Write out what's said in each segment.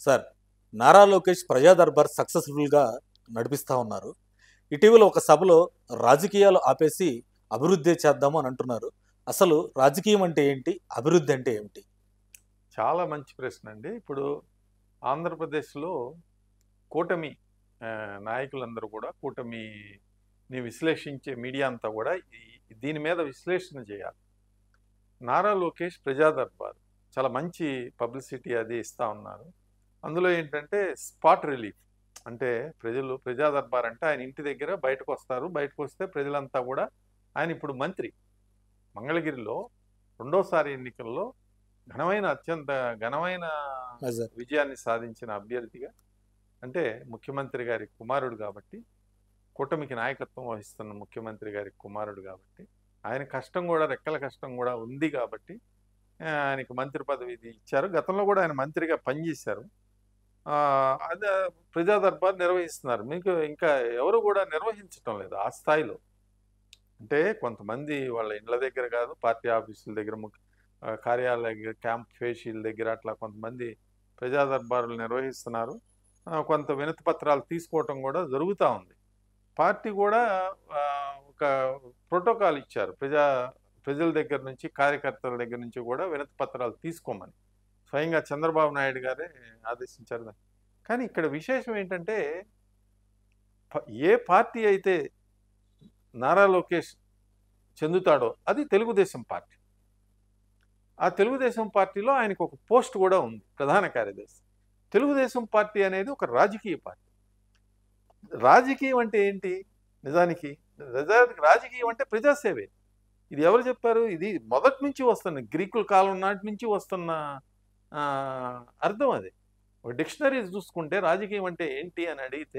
Sir Nara Lokesh ప్రజా దర్బార్ సక్సెస్ఫుల్గా నడిపిస్తూ ఉన్నారు ఇటీవల ఒక సభలో రాజకీయాలు ఆపేసి అభివృద్ధి చేద్దాము అని అంటున్నారు అసలు రాజకీయం అంటే ఏంటి అభివృద్ధి అంటే ఏమిటి చాలా మంచి ప్రశ్న అండి ఇప్పుడు ఆంధ్రప్రదేశ్లో కూటమి ఆ, నాయకులందరూ కూడా కూటమిని విశ్లేషించే మీడియా అంతా కూడా ఈ- దీని మీద విశ్లేషణ చేయాలి నారా లోకేష్ ప్రజా దర్బార్ చాలా మంచి పబ్లిసిటీ అది ఇస్తా ఉన్నారు అందులో ఏంటంటే స్పాట్ రిలీఫ్ అంటే ప్రజలు ప్రజా దర్బార్ అంటే ఆయన ఇంటి దగ్గర బయటకు వస్తారు బయటకు వస్తే ప్రజలంతా కూడా ఆయన ఇప్పుడు మంత్రి మంగళగిరిలో రెండోసారి ఎన్నికల్లో ఘనమైన అత్యంత ఘనమైన సార్ విజయాన్ని సాధించిన అభ్యర్థిగా అంటే ముఖ్యమంత్రి గారి కుమారుడు కాబట్టి కూటమికి నాయకత్వం వహిస్తున్న ముఖ్యమంత్రి గారి కుమారుడు కాబట్టి ఆయన కష్టం కూడా రెక్కల కష్టం కూడా ఉంది కాబట్టి ఆ, ఆయనకి మంత్రి పదవి ఇది ఇచ్చారు గతంలో కూడా ఆయన మంత్రిగా పనిచేశారు ఆ, అదే ప్రజా దర్బార్ నిర్వహిస్తున్నారు మీకు ఇంకా ఎవరు కూడా నిర్వహించటం లేదు ఆ స్థాయిలో అంటే కొంతమంది వాళ్ళ ఇండ్ల దగ్గర కాదు పార్టీ ఆఫీసుల దగ్గర ముఖ్య ఆ, కార్యాలయ దగ్గర క్యాంప్ ఫేషీల దగ్గర అట్లా కొంతమంది ప్రజా దర్బారులు నిర్వహిస్తున్నారు ఆ, కొంత వినతి పత్రాలు తీసుకోవటం కూడా జరుగుతూ ఉంది పార్టీ కూడా ఆ, ఒక ప్రోటోకాల్ ఇచ్చారు ప్రజా ప్రజల దగ్గర నుంచి కార్యకర్తల దగ్గర నుంచి కూడా వినతి పత్రాలు తీసుకోమని స్వయంగా చంద్రబాబు నాయుడు గారే ఆదేశించారు దాన్ని. కానీ ఇక్కడ విశేషం ఏంటంటే ప- ఏ పార్టీ అయితే నారా లోకేష్ చెందుతాడో అది తెలుగుదేశం పార్టీ ఆ తెలుగుదేశం పార్టీలో ఆయనకు ఒక పోస్ట్ కూడా ఉంది ప్రధాన కార్యదర్శి తెలుగుదేశం పార్టీ అనేది ఒక రాజకీయ పార్టీ రాజకీయం అంటే ఏంటి నిజానికి నిజానికి రాజకీయం అంటే ప్రజాసేవే ఇది ఎవరు చెప్పారు ఇది మొదటి నుంచి వస్తున్న గ్రీకుల కాలం నాటి నుంచి వస్తున్న ఆ, అర్థం అది ఒక డిక్షనరీ చూసుకుంటే రాజకీయం అంటే ఏంటి అని అడిగితే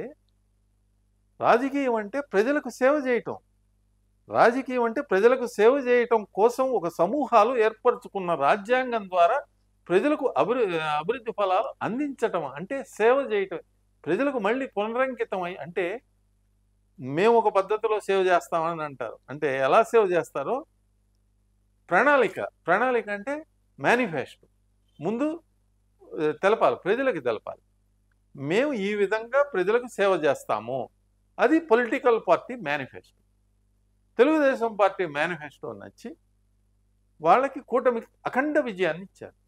రాజకీయం అంటే ప్రజలకు సేవ చేయటం రాజకీయం అంటే ప్రజలకు సేవ చేయటం కోసం ఒక సమూహాలు ఏర్పరచుకున్న రాజ్యాంగం ద్వారా ప్రజలకు అభివృ అభివృద్ధి ఫలాలు అందించటం అంటే సేవ చేయటం ప్రజలకు మళ్ళీ పునరంకితమై అంటే మేము ఒక పద్ధతిలో సేవ చేస్తామని అంటారు అంటే ఎలా సేవ చేస్తారో ప్రణాళిక ప్రణాళిక అంటే మేనిఫెస్టో ముందు ఆ, తెలపాలి ప్రజలకు తెలపాలి మేము ఈ విధంగా ప్రజలకు సేవ చేస్తాము అది political party manifesto Telugu Desam party manifesto నచ్చి వాళ్ళకి కూటమికి అఖండ విజయాన్ని ఇచ్చారు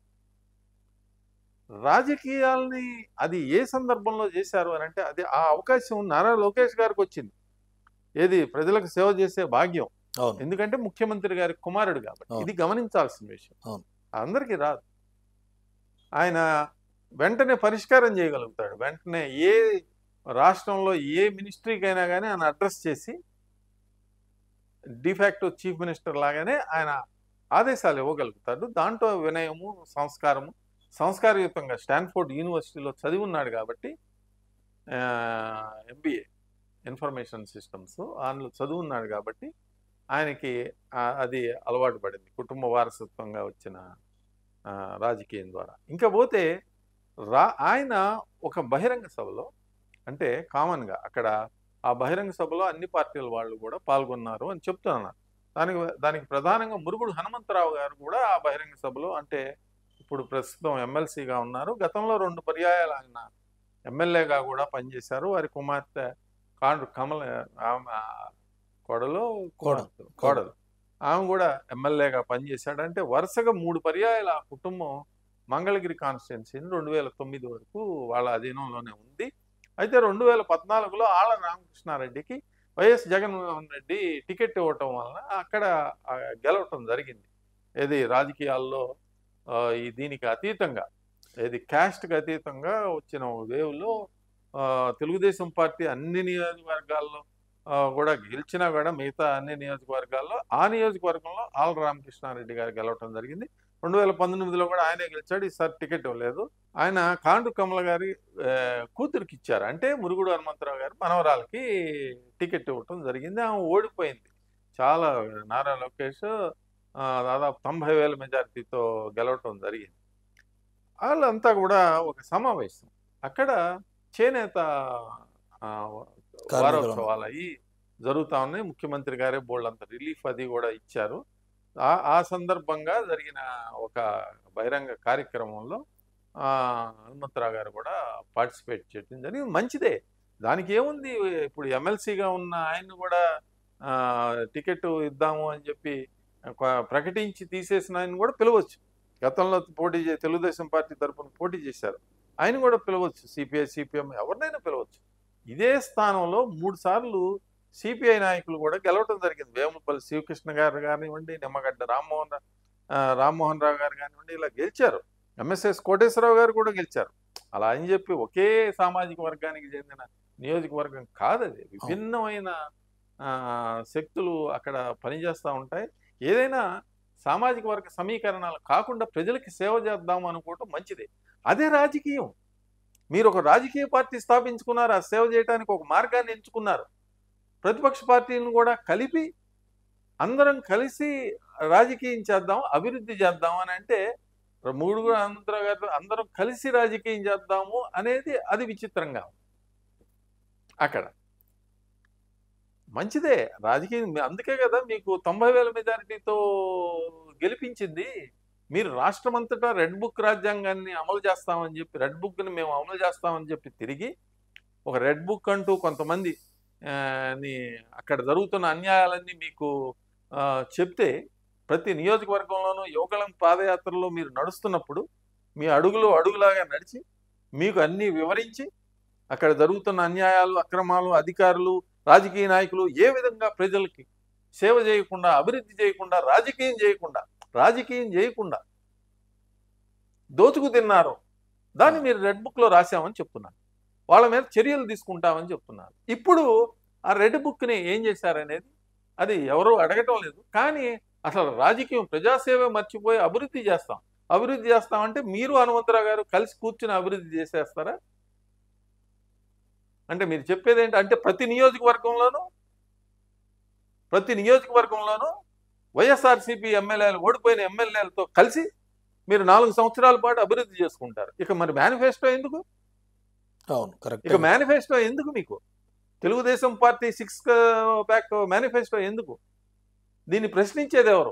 రాజకీయాల్ని అది ఏ సందర్భంలో చేశారు అని అంటే అది ఆ అవకాశం నారా లోకేష్ గారికి వచ్చింది ఏది ప్రజలకు సేవ చేసే భాగ్యం అవును ఎందుకంటే ముఖ్యమంత్రి గారి కుమారుడు కాబట్టి అవును. ఇది గమనించాల్సిన విషయం అవును. అందరికీ రాదు ఆయన వెంటనే పరిష్కారం చేయగలుగుతాడు వెంటనే ఏ రాష్ట్రంలో ఏ మినిస్ట్రీకైనా కానీ ఆయన అడ్రస్ చేసి డిఫాక్టో చీఫ్ మినిస్టర్ లాగానే ఆయన ఆదేశాలు ఇవ్వగలుగుతాడు దాంట్లో వినయము సంస్కారము సంస్కారయుతంగా స్టాన్ఫోర్డ్ యూనివర్సిటీలో చదివి ఉన్నాడు కాబట్టి ఎంబీఏ ఇన్ఫర్మేషన్ సిస్టమ్స్ అందులో చదువు ఉన్నాడు కాబట్టి ఆయనకి ఆ, అది అలవాటు పడింది కుటుంబ వారసత్వంగా వచ్చిన ఆ, రాజకీయం ద్వారా ఇంకా పోతే రా ఆయన ఒక బహిరంగ సభలో అంటే కామన్గా అక్కడ ఆ బహిరంగ సభలో అన్ని పార్టీల వాళ్ళు కూడా పాల్గొన్నారు అని చెప్తున్నారు దానికి దానికి ప్రధానంగా మురుగుడు హనుమంతరావు గారు కూడా ఆ బహిరంగ సభలో అంటే ఇప్పుడు ప్రస్తుతం ఎమ్మెల్సీగా ఉన్నారు గతంలో రెండు పర్యాయాలు ఆయన ఎమ్మెల్యేగా కూడా పనిచేశారు వారి కుమార్తె కాండు కమల ఆమె కోడలో కుమార్తె కోడలు ఆమె కూడా ఎమ్మెల్యేగా పనిచేశాడు అంటే వరుసగా మూడు పర్యాయాలు ఆ కుటుంబం మంగళగిరి కాన్స్టిట్యున్సీని రెండు వేల తొమ్మిది వరకు వాళ్ళ అధీనంలోనే ఉంది అయితే రెండు వేల పద్నాలుగులో ఆళ్ళ రామకృష్ణారెడ్డికి వైఎస్ జగన్మోహన్ రెడ్డి టికెట్ ఇవ్వటం వలన అక్కడ ఆ, గెలవటం జరిగింది ఏది రాజకీయాల్లో ఆ, ఈ దీనికి అతీతంగా ఏది క్యాస్ట్కి అతీతంగా వచ్చిన వేవ్లో ఆ, తెలుగుదేశం పార్టీ అన్ని నియోజకవర్గాల్లో ఆ, కూడా గెలిచినా కూడా మిగతా అన్ని నియోజకవర్గాల్లో ఆ నియోజకవర్గంలో ఆల్ రామకృష్ణారెడ్డి గారు గెలవటం జరిగింది రెండు వేల పంతొమ్మిదిలో కూడా ఆయనే గెలిచాడు ఈసారి టికెట్ ఇవ్వలేదు ఆయన కాండు కమల గారి ఆ, కూతురికి ఇచ్చారు అంటే మురుగుడు హనుమంతరావు గారు మనవరాలకి టికెట్ ఇవ్వటం జరిగింది ఆమె ఓడిపోయింది చాలా నారా లోకేష్ ఆ, దాదాపు తొంభై వేల మెజారిటీతో గెలవటం జరిగింది వాళ్ళంతా కూడా ఒక సమావేశం అక్కడ చేనేత ఆ, వారోత్సవాలు అవి జరుగుతా ఉన్నాయి ముఖ్యమంత్రి గారే బోల్డ్ రిలీఫ్ అది కూడా ఇచ్చారు ఆ ఆ సందర్భంగా జరిగిన ఒక బహిరంగ కార్యక్రమంలో ఆ, హనుమంతరావు గారు కూడా పార్టిసిపేట్ చేయడం జరిగింది మంచిదే దానికి ఏముంది ఇప్పుడు ఎమ్మెల్సీగా ఉన్న ఆయన కూడా ఆ, టికెట్ ఇద్దాము అని చెప్పి ఒక- ప్రకటించి తీసేసిన ఆయన కూడా పిలవచ్చు గతంలో పోటీ చే తెలుగుదేశం పార్టీ తరఫున పోటీ చేశారు ఆయన కూడా పిలవచ్చు సిపిఐ సిపిఎం ఎవరినైనా పిలవచ్చు ఇదే స్థానంలో మూడు సార్లు సిపిఐ నాయకులు కూడా గెలవడం జరిగింది వేములపల్లి శివకృష్ణ గారు కానివ్వండి నిమ్మగడ్డ రామ్మోహన్ రా- ఆ, రామ్మోహన్ రావు గారు కానివ్వండి ఇలా గెలిచారు ఎంఎస్ఎస్ కోటేశ్వరరావు గారు కూడా గెలిచారు అలా అని చెప్పి ఒకే సామాజిక వర్గానికి చెందిన నియోజకవర్గం కాదు అది విభిన్నమైన ఆ, శక్తులు అక్కడ పనిచేస్తూ ఉంటాయి ఏదైనా సామాజిక వర్గ సమీకరణాలు కాకుండా ప్రజలకి సేవ చేద్దాం అనుకోవటం మంచిదే అదే రాజకీయం మీరు ఒక రాజకీయ పార్టీ స్థాపించుకున్నారు ఆ సేవ చేయడానికి ఒక మార్గాన్ని ఎంచుకున్నారు ప్రతిపక్ష పార్టీలను కూడా కలిపి అందరం కలిసి రాజకీయం చేద్దాం అభివృద్ధి చేద్దాం అని అంటే మూడు అందరూ గారు అందరం కలిసి రాజకీయం చేద్దాము అనేది అది విచిత్రంగా ఉంది అక్కడ మంచిదే రాజకీయం మీ- అందుకే కదా మీకు తొంభై వేల మెజారిటీతో గెలిపించింది మీరు రాష్ట్రం అంతటా రెడ్ బుక్ రాజ్యాంగాన్ని అమలు చేస్తామని చెప్పి రెడ్ బుక్ని మేము అమలు చేస్తామని చెప్పి తిరిగి ఒక రెడ్ బుక్ అంటూ కొంతమంది ఆ, ని అక్కడ జరుగుతున్న అన్యాయాలన్నీ మీకు ఆ, చెప్తే ప్రతి నియోజకవర్గంలోనూ యువకులం పాదయాత్రలో మీరు నడుస్తున్నప్పుడు మీ అడుగులో అడుగులాగా నడిచి మీకు అన్నీ వివరించి అక్కడ జరుగుతున్న అన్యాయాలు అక్రమాలు అధికారులు రాజకీయ నాయకులు ఏ విధంగా ప్రజలకి సేవ చేయకుండా అభివృద్ధి చేయకుండా రాజకీయం చేయకుండా రాజకీయం చేయకుండా దోచుకు తిన్నారు దాన్ని మీరు రెడ్ బుక్లో రాశామని చెప్తున్నారు వాళ్ళ మీద చర్యలు తీసుకుంటామని చెప్తున్నారు ఇప్పుడు ఆ రెడ్ బుక్ని ఏం చేశారనేది అది ఎవరూ అడగటం లేదు కానీ అసలు రాజకీయం ప్రజాసేవ మర్చిపోయి అభివృద్ధి చేస్తాం అభివృద్ధి చేస్తామంటే మీరు హనుమంతరావు గారు కలిసి కూర్చుని అభివృద్ధి చేసేస్తారా అంటే మీరు చెప్పేది ఏంటి అంటే ప్రతి నియోజకవర్గంలోనూ ప్రతి నియోజకవర్గంలోనూ వైఎస్ఆర్సీపీ ఎమ్మెల్యేలు ఓడిపోయిన ఎమ్మెల్యేలతో కలిసి మీరు నాలుగు సంవత్సరాల పాటు అభివృద్ధి చేసుకుంటారు ఇక మరి మేనిఫెస్టో ఎందుకు అవును కరెక్ట్ ఇక మేనిఫెస్టో ఎందుకు మీకు Telugu Desam party six pack manifesto ఎందుకు దీన్ని ప్రశ్నించేది ఎవరు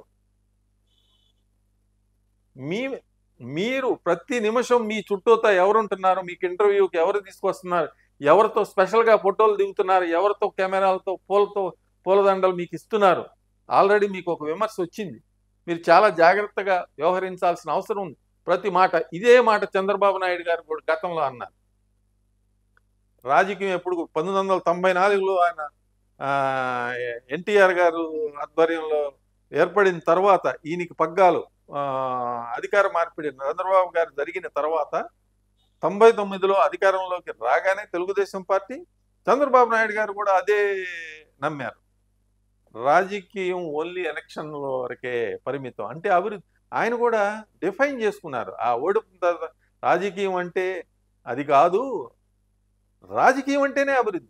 మీ మీరు ప్రతి నిమిషం మీ చుట్టూతో ఎవరుంటున్నారు మీకు ఇంటర్వ్యూకి ఎవరు తీసుకొస్తున్నారు ఎవరితో స్పెషల్గా ఫోటోలు దిగుతున్నారు ఎవరితో కెమెరాలతో పూలతో పూలదండలు మీకు ఇస్తున్నారు ఆల్రెడీ మీకు ఒక విమర్శ వచ్చింది మీరు చాలా జాగ్రత్తగా వ్యవహరించాల్సిన అవసరం ఉంది ప్రతి మాట ఇదే మాట చంద్రబాబు నాయుడు గారు కూడా గతంలో అన్నారు రాజకీయం ఎప్పుడు పంతొమ్మిది వందల తొంభై నాలుగులో ఆయన ఎన్టీఆర్ గారు ఆధ్వర్యంలో ఏర్పడిన తర్వాత ఈయనకి పగ్గాలు ఆ, అధికార మార్పిడి చంద్రబాబు గారు జరిగిన తర్వాత తొంభై తొమ్మిదిలో అధికారంలోకి రాగానే తెలుగుదేశం పార్టీ చంద్రబాబు నాయుడు గారు కూడా అదే నమ్మారు రాజకీయం ఓన్లీ ఎలక్షన్ వరకే పరిమితం అంటే అభివృద్ధి ఆయన కూడా డిఫైన్ చేసుకున్నారు ఆ ఓడిపోయిన తర్వాత రాజకీయం అంటే అది కాదు రాజకీయం అంటేనే అభివృద్ధి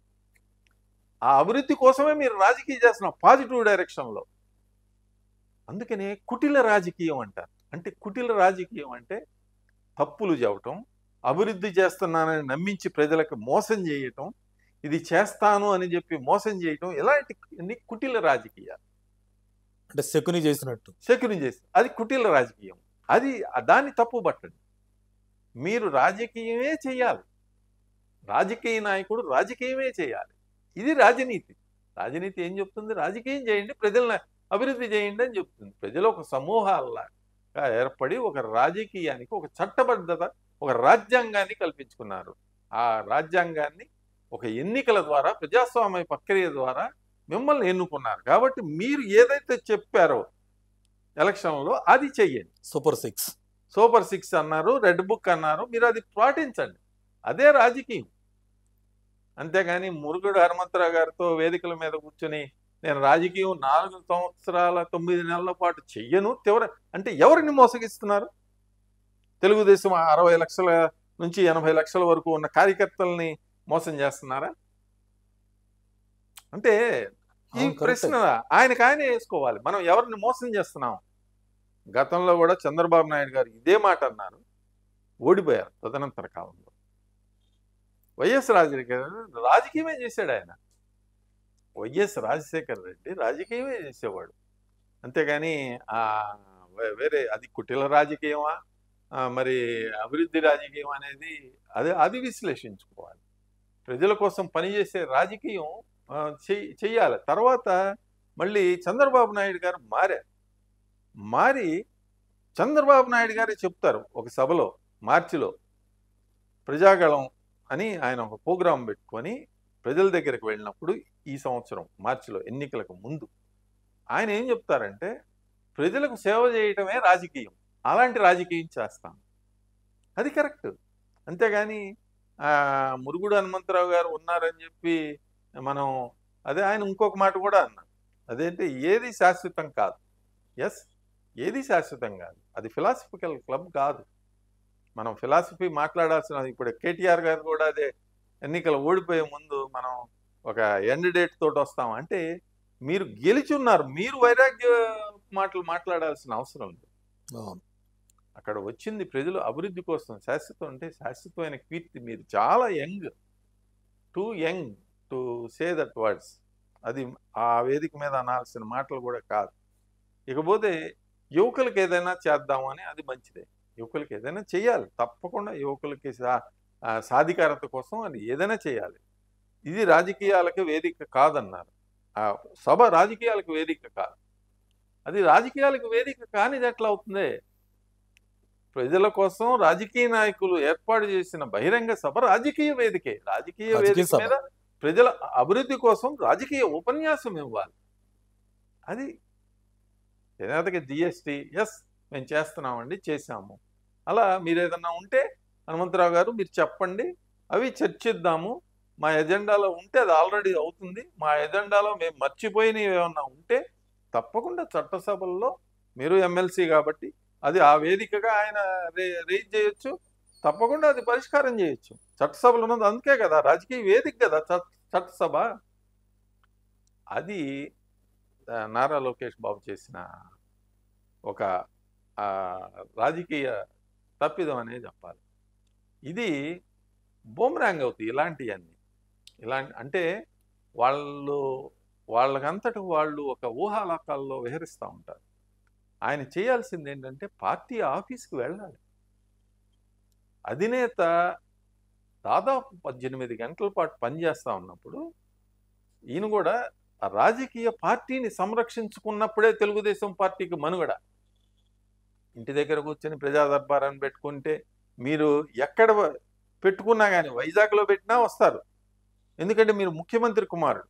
ఆ అభివృద్ధి కోసమే మీరు రాజకీయం చేస్తున్నాం పాజిటివ్ డైరెక్షన్లో అందుకనే కుటిల రాజకీయం అంటారు అంటే కుటిల రాజకీయం అంటే తప్పులు చెప్పటం అభివృద్ధి చేస్తున్నానని నమ్మించి ప్రజలకు మోసం చేయటం ఇది చేస్తాను అని చెప్పి మోసం చేయటం ఇలాంటి అన్ని కుటిల రాజకీయాలు అంటే శకుని చేసినట్టు సెక్యూరిటీ చేసి అది కుటిల రాజకీయం అది దాన్ని తప్పు పట్టండి మీరు రాజకీయమే చేయాలి రాజకీయ నాయకుడు రాజకీయమే చేయాలి ఇది రాజనీతి రాజనీతి ఏం చెప్తుంది రాజకీయం చేయండి ప్రజలను అభివృద్ధి చేయండి అని చెప్తుంది ప్రజలు ఒక సమూహాల్లాగా ఏర్పడి ఒక రాజకీయానికి ఒక చట్టబద్ధత ఒక రాజ్యాంగాన్ని కల్పించుకున్నారు ఆ రాజ్యాంగాన్ని ఒక ఎన్నికల ద్వారా ప్రజాస్వామ్య ప్రక్రియ ద్వారా మిమ్మల్ని ఎన్నుకున్నారు కాబట్టి మీరు ఏదైతే చెప్పారో ఎలక్షన్లో అది చెయ్యండి సూపర్ సిక్స్ సూపర్ సిక్స్ అన్నారు రెడ్ బుక్ అన్నారు మీరు అది పాటించండి అదే రాజకీయం అంతేగాని మురుగుడు హనుమంతరావు గారితో వేదికల మీద కూర్చొని నేను రాజకీయం నాలుగు సంవత్సరాల తొమ్మిది నెలల పాటు చెయ్యను తీవ్ర అంటే ఎవరిని మోసగిస్తున్నారు తెలుగుదేశం అరవై లక్షల నుంచి ఎనభై లక్షల వరకు ఉన్న కార్యకర్తల్ని మోసం చేస్తున్నారా అంటే ఈ అవును, correct. ప్రశ్న ఆయనకు ఆయనే వేసుకోవాలి మనం ఎవరిని మోసం చేస్తున్నాం గతంలో కూడా చంద్రబాబు నాయుడు గారు ఇదే మాట అన్నారు ఓడిపోయారు తదనంతర కాలంలో వైఎస్ రాజశేఖర రెడ్డి రాజకీయమే చేశాడు ఆయన వైఎస్ రాజశేఖర రెడ్డి రాజకీయమే చేసేవాడు అంతేగాని ఆ వే- వేరే అది కుటిల రాజకీయమా ఆ, మరి అభివృద్ధి రాజకీయం అనేది అది అది విశ్లేషించుకోవాలి ప్రజల కోసం పనిచేసే రాజకీయం ఆ, చెయ్యి చెయ్యాలి తర్వాత మళ్ళీ చంద్రబాబు నాయుడు గారు మారారు మారి చంద్రబాబు నాయుడు గారే చెప్తారు ఒక సభలో మార్చిలో ప్రజాగళం అని ఆయన ఒక ప్రోగ్రాం పెట్టుకొని ప్రజల దగ్గరికి వెళ్ళినప్పుడు ఈ సంవత్సరం మార్చిలో ఎన్నికలకు ముందు ఆయన ఏం చెప్తారంటే ప్రజలకు సేవ చేయటమే రాజకీయం అలాంటి రాజకీయం చేస్తాం అది కరెక్ట్ అంతేగాని ఆ, మురుగుడు హనుమంతరావు గారు ఉన్నారని చెప్పి మనం అదే ఆయన ఇంకొక మాట కూడా అన్నారు అదేంటి ఏది శాశ్వతం కాదు ఎస్ ఏది శాశ్వతం కాదు అది ఫిలాసఫికల్ క్లబ్ కాదు మనం ఫిలాసఫీ మాట్లాడాల్సిన ఇప్పుడు కేటీఆర్ గారు కూడా అదే ఎన్నికలు ఓడిపోయే ముందు మనం ఒక ఎండ్ డేట్ తోటి వస్తాం అంటే మీరు గెలిచి ఉన్నారు మీరు వైరాగ్య మాటలు మాట్లాడాల్సిన అవసరం లేదు అవును అక్కడ వచ్చింది ప్రజలు అభివృద్ధి కోసం శాశ్వతం అంటే శాశ్వతమైన కీర్తి మీరు చాలా young too young to say that words అది ఆ వేదిక మీద అనాల్సిన మాటలు కూడా కాదు ఇకపోతే యువకులకి ఏదైనా చేద్దామని అది మంచిదే యువకులకి ఏదైనా చేయాలి తప్పకుండా యువకులకి సా- ఆ, సాధికారత కోసం అది ఏదైనా చేయాలి ఇది రాజకీయాలకు వేదిక కాదన్నారు ఆ సభ రాజకీయాలకు వేదిక కాదు అది రాజకీయాలకు వేదిక కానిది ఎట్లా అవుతుంది ప్రజల కోసం రాజకీయ నాయకులు ఏర్పాటు చేసిన బహిరంగ సభ రాజకీయ వేదికే రాజకీయ రాజకీయ వేదిక సభ. మీద ప్రజల అభివృద్ధి కోసం రాజకీయ ఉపన్యాసం ఇవ్వాలి అది చేనేతకి జిఎస్టి ఎస్ మేము చేస్తున్నామండి చేశాము అలా మీరు ఏదన్నా ఉంటే హనుమంతరావు గారు మీరు చెప్పండి అవి చర్చిద్దాము మా ఎజెండాలో ఉంటే అది ఆల్రెడీ అవుతుంది మా ఎజెండాలో మేము మర్చిపోయినవి ఏమన్నా ఉంటే తప్పకుండా చట్టసభల్లో మీరు ఎమ్మెల్సీ కాబట్టి అది ఆ వేదికగా ఆయన రే రేజ్ చేయొచ్చు తప్పకుండా అది పరిష్కారం చేయొచ్చు చట్టసభలు ఉన్నది అందుకే కదా రాజకీయ వేదిక కదా చట్- చట్టసభ అది ఆ, నారా లోకేష్ బాబు చేసిన ఒక ఆ, రాజకీయ తప్పిదం అనే చెప్పాలి ఇది బూమరాంగ్ అవుతాయి ఇలాంటివన్నీ ఇలాంటి అంటే వాళ్ళు వాళ్ళకంతటి వాళ్ళు ఒక ఊహాలోకాల్లో విహరిస్తూ ఉంటారు ఆయన చేయాల్సింది ఏంటంటే పార్టీ ఆఫీస్కి వెళ్ళాలి అధినేత దాదాపు పద్దెనిమిది గంటల పాటు పనిచేస్తూ ఉన్నప్పుడు ఈయన కూడా ఆ రాజకీయ పార్టీని సంరక్షించుకున్నప్పుడే తెలుగుదేశం పార్టీకి మనుగడ ఇంటి దగ్గర కూర్చొని ప్రజా దర్బారాన్ని పెట్టుకుంటే మీరు ఎక్కడ పెట్టుకున్నా కానీ వైజాగ్లో పెట్టినా వస్తారు ఎందుకంటే మీరు ముఖ్యమంత్రి కుమారుడు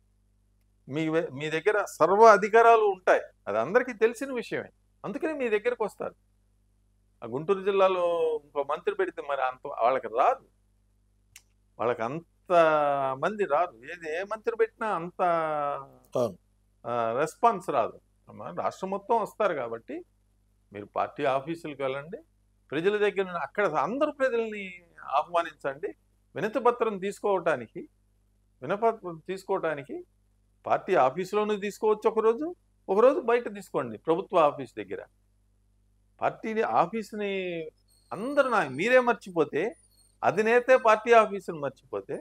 మీ వే- మీ దగ్గర సర్వ అధికారాలు ఉంటాయి అది అందరికీ తెలిసిన విషయమే అందుకనే మీ దగ్గరకు వస్తారు ఆ గుంటూరు జిల్లాలో ఇంకో మంత్రి పెడితే మరి అంత వాళ్ళకి రాదు వాళ్ళకి అంత మంది రాదు ఏది ఏ మంత్రి పెట్టినా అంత అవును. రెస్పాన్స్ రాదు అమ్మ, రాష్ట్రం మొత్తం వస్తారు కాబట్టి మీరు పార్టీ ఆఫీసులకు వెళ్ళండి ప్రజల దగ్గర నుండి అక్కడ అందరు ప్రజల్ని ఆహ్వానించండి వినతి పత్రం తీసుకోవటానికి వినపత్రం తీసుకోవటానికి పార్టీ ఆఫీసులోనూ తీసుకోవచ్చు ఒకరోజు ఒకరోజు బయట తీసుకోండి ప్రభుత్వ ఆఫీస్ దగ్గర పార్టీని ఆఫీసుని అందరు నా మీరే మర్చిపోతే అధినేతే పార్టీ ఆఫీసుని మర్చిపోతే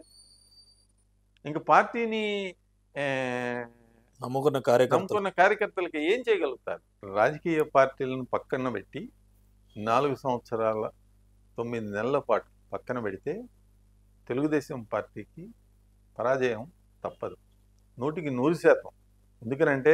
ఇంక పార్టీని ఏ, నమ్ముకున్న కార్యకర్తలు నమ్ముకున్న కార్యకర్తలకి ఏం చేయగలుగుతారు రాజకీయ పార్టీలను పక్కన పెట్టి నాలుగు సంవత్సరాల తొమ్మిది నెలల పాటు పక్కన పెడితే తెలుగుదేశం పార్టీకి పరాజయం తప్పదు నూటికి నూరు శాతం ఎందుకనంటే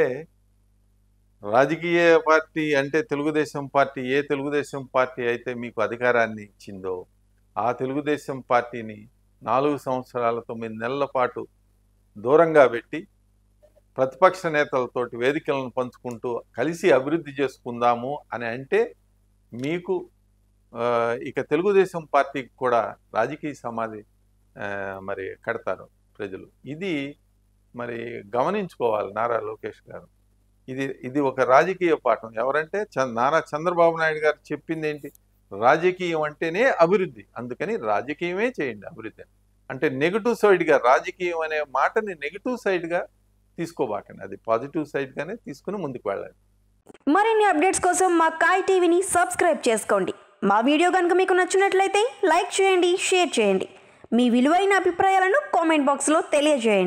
రాజకీయ పార్టీ అంటే తెలుగుదేశం పార్టీ ఏ తెలుగుదేశం పార్టీ అయితే మీకు అధికారాన్ని ఇచ్చిందో ఆ తెలుగుదేశం పార్టీని నాలుగు సంవత్సరాల తొమ్మిది నెలల పాటు దూరంగా పెట్టి ప్రతిపక్ష నేతలతోటి వేదికలను పంచుకుంటూ కలిసి అభివృద్ధి చేసుకుందాము అని అంటే మీకు ఆ, ఇక తెలుగుదేశం పార్టీకి కూడా రాజకీయ సమాధి ఆ, మరి కడతారు ప్రజలు ఇది మరి గమనించుకోవాలి నారా లోకేష్ గారు ఇది ఇది ఒక రాజకీయ పాఠం ఎవరంటే చ- నారా చంద్రబాబు నాయుడు గారు చెప్పింది ఏంటి రాజకీయం అంటేనే అభివృద్ధి అందుకని రాజకీయమే చేయండి అభివృద్ధి అని. అంటే నెగిటివ్ సైడ్గా రాజకీయం అనే మాటని నెగిటివ్ సైడ్గా తీసుకోబాకండి అది పాజిటివ్ సైడ్గానే తీసుకుని ముందుకు వెళ్ళాలి మరిన్ని అప్డేట్స్ కోసం మా కాయ్ టీవీని సబ్స్క్రైబ్ చేసుకోండి మా వీడియో కనుక మీకు నచ్చినట్లయితే లైక్ చేయండి షేర్ చేయండి మీ విలువైన అభిప్రాయాలను కామెంట్ బాక్స్లో తెలియజేయండి